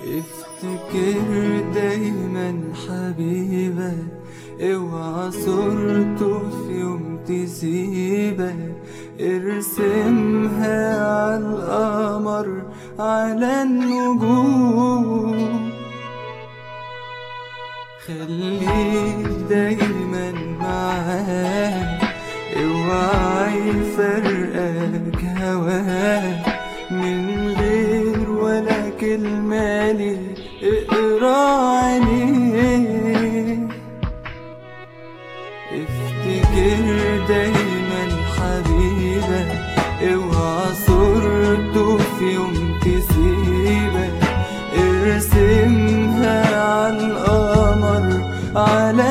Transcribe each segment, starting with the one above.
افتكر دايما حبيبك اوعى صورته في يوم تسيبك ارسمها على القمر على النجوم خليك دايما معاه اوعى يفرقك هواك من غير ولا كلمة ليه اقرا عينيه افتكر دايما حبيبك اوعى صورته في يوم تسيبك ارسمها على القمر على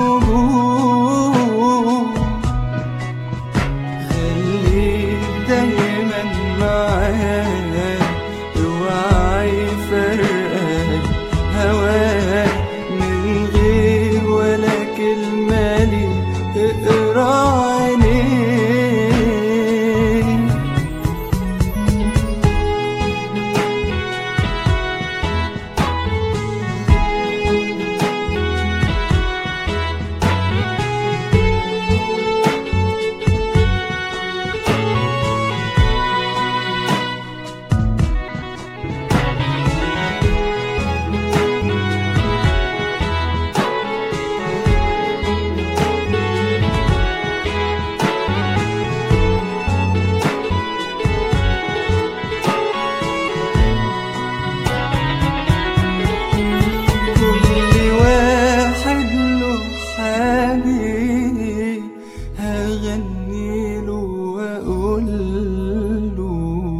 النجوم خليك دايما معايا اوعى يفرقك هواك من غير ولا كلمة لي اقرا عينيه كل واحد له حبيب هغني له واقول له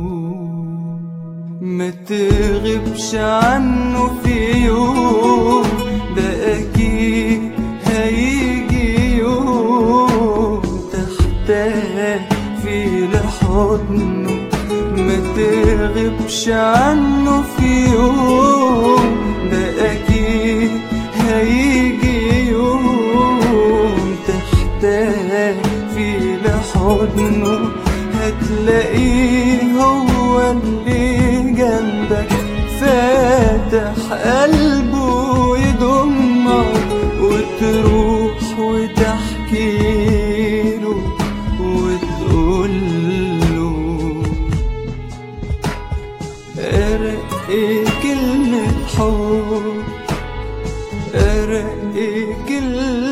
ما تغيبش عنه في يوم ده اكيد هيجي يوم تحتاج في لحضنه ما تغيبش عنه في يوم ده أكيد هيجي يوم تحتاج في لحضنه هتلاقيه هو اللي جنبك فاتح قلبه يضمك وتروح وتحكي له وتقول له أرقي كلمة حب أرقي كلمة